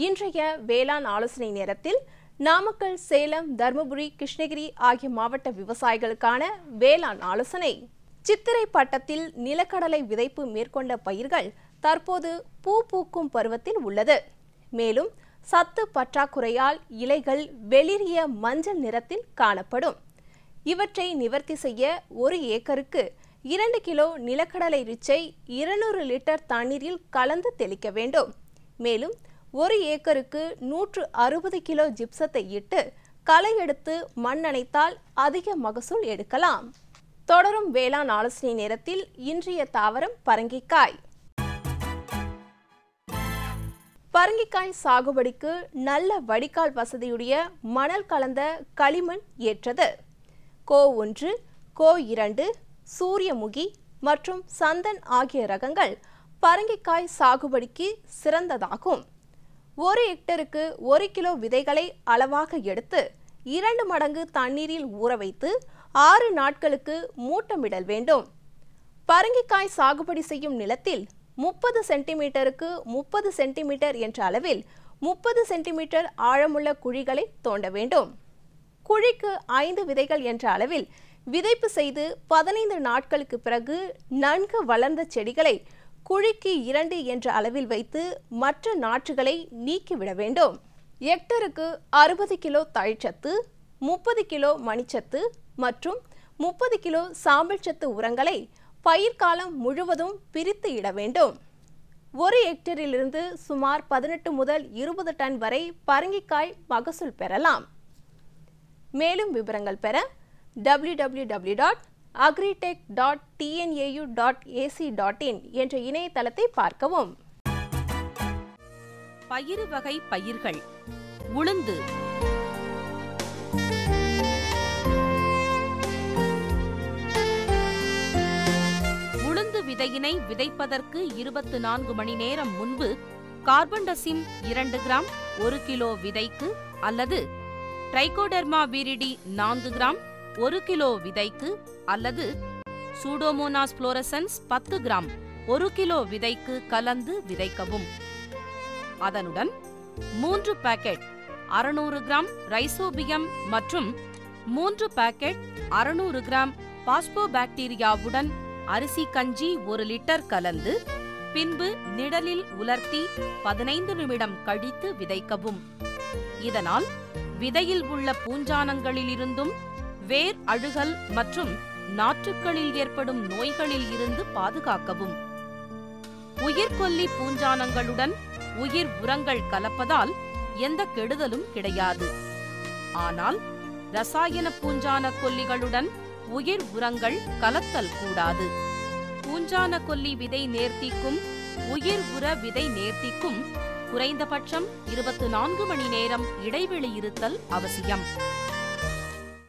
இன்றைய வேளாண் ஆலோசனை நேரத்தில் நாமக்கல் சேலம் தருமபுரி கிருஷ்ணகிரி ஆகிய மாவட்ட விவசாயிகளுக்கான வேளாண் ஆலோசனை சித்திரை பட்டத்தில் நிலக்கடலை விதைப்பு மேற்கொண்ட பயிர்கள் தற்போது பூ பூக்கும் பருவத்தில் உள்ளது மேலும் சத்து பற்றாக்குறையால் இலைகள் வெளிரிய மஞ்சள் நிறத்தில் காணப்படும் இவற்றை நிவர்த்தி செய்ய ஒரு ஏக்கருக்கு இரண்டு கிலோ நிலக்கடலை ரிச்சை இருநூறு லிட்டர் தண்ணீரில் கலந்து தெளிக்க வேண்டும் மேலும் ஒரு ஏக்கருக்கு நூற்று அறுபது கிலோ ஜிப்சத்தை இட்டு களை எடுத்து மண் அணைத்தால் அதிக மகசூல் எடுக்கலாம் தொடரும் வேளாண் ஆலோசனை நேரத்தில் இன்றைய தாவரம் பரங்கிக்காய் பரங்கிக்காய் சாகுபடிக்கு நல்ல வடிகால் வசதியுடைய மணல் கலந்த களிமண் ஏற்றது கோ ஒன்று கோ இரண்டு சூரியமுகி மற்றும் சந்தன் ஆகிய ரகங்கள் பரங்கிக்காய் சாகுபடிக்கு சிறந்ததாகும் ஒரு ஹெக்டருக்கு ஒரு கிலோ விதைகளை அளவாக எடுத்து இரண்டு மடங்கு தண்ணீரில் ஊற வைத்து ஆறு நாட்களுக்கு மூட்டமிடல் வேண்டும் பரங்கிக்காய் சாகுபடி செய்யும் நிலத்தில் முப்பது சென்டிமீட்டருக்கு முப்பது சென்டிமீட்டர் என்ற அளவில் முப்பது சென்டிமீட்டர் ஆழமுள்ள குழிகளை தோண்ட வேண்டும் குழிக்கு ஐந்து விதைகள் என்ற அளவில் விதைப்பு செய்து பதினைந்து நாட்களுக்கு பிறகு நன்கு வளர்ந்த செடிகளை குழிக்கு இரண்டு என்ற அளவில் வைத்து மற்ற நாற்றுகளை நீக்கிவிட வேண்டும் ஹெக்டருக்கு அறுபது கிலோ தழிச்சத்து முப்பது கிலோ மணிச்சத்து மற்றும் முப்பது கிலோ சாம்பல் சத்து உரங்களை பயிர்காலம் முழுவதும் பிரித்து இட வேண்டும் ஒரு ஹெக்டரிலிருந்து சுமார் பதினெட்டு முதல் இருபது டன் வரை பரங்கிக்காய் மகசூல் பெறலாம் மேலும் விவரங்கள் பெற W W W dot agritech dot TNAU dot AC dot in என்ற இணையதளத்தை பார்க்கவும் பயிறு வகை பயிர்கள் உளுந்து உளுந்து விதையினை விதைப்பதற்கு இருபத்து நான்கு மணி நேரம் முன்பு கார்பன்டசிம் இரண்டு கிராம் ஒரு கிலோ விதைக்கு அல்லது ட்ரைகோடெர்மா விரிடி நான்கு கிராம் ஒரு கிலோ விதைக்கு அல்லது சூடோமோனாஸ் புளோரசன்ஸ் பத்து கிராம் ஒரு கிலோ விதைக்கு கலந்து விதைக்கவும் அதனுடன் மூன்று பாக்கெட் அறுநூறு கிராம் ரைசோபியம் மற்றும் மூன்று பாக்கெட் அறுநூறு கிராம் பாஸ்போபாக்டீரியாவுடன் அரிசி கஞ்சி ஒரு லிட்டர் கலந்து பின்பு நிழலில் உலர்த்தி பதினைந்து நிமிடம் கழித்து விதைக்கவும் இதனால் விதையில் உள்ள பூஞ்சானங்களிலிருந்தும் வேர் அழுகல் மற்றும் நாற்றுக்களில் ஏற்படும் நோய்களில் இருந்து பாதுகாக்கவும் உயிர்கொல்லி பூஞ்சானங்களுடன் உயிர் உரங்கள் கலப்பதால் எந்த கெடுதலும் கிடையாது ஆனால் ரசாயன பூஞ்சான கொல்லிகளுடன் உயிர் உரங்கள் கலத்தல் கூடாது பூஞ்சான கொல்லி விதை நேர்த்திக்கும் உயிர் உர விதை நேர்த்திக்கும் குறைந்தபட்சம் இருபத்து நான்கு மணி நேரம் இடைவெளி இருத்தல் அவசியம்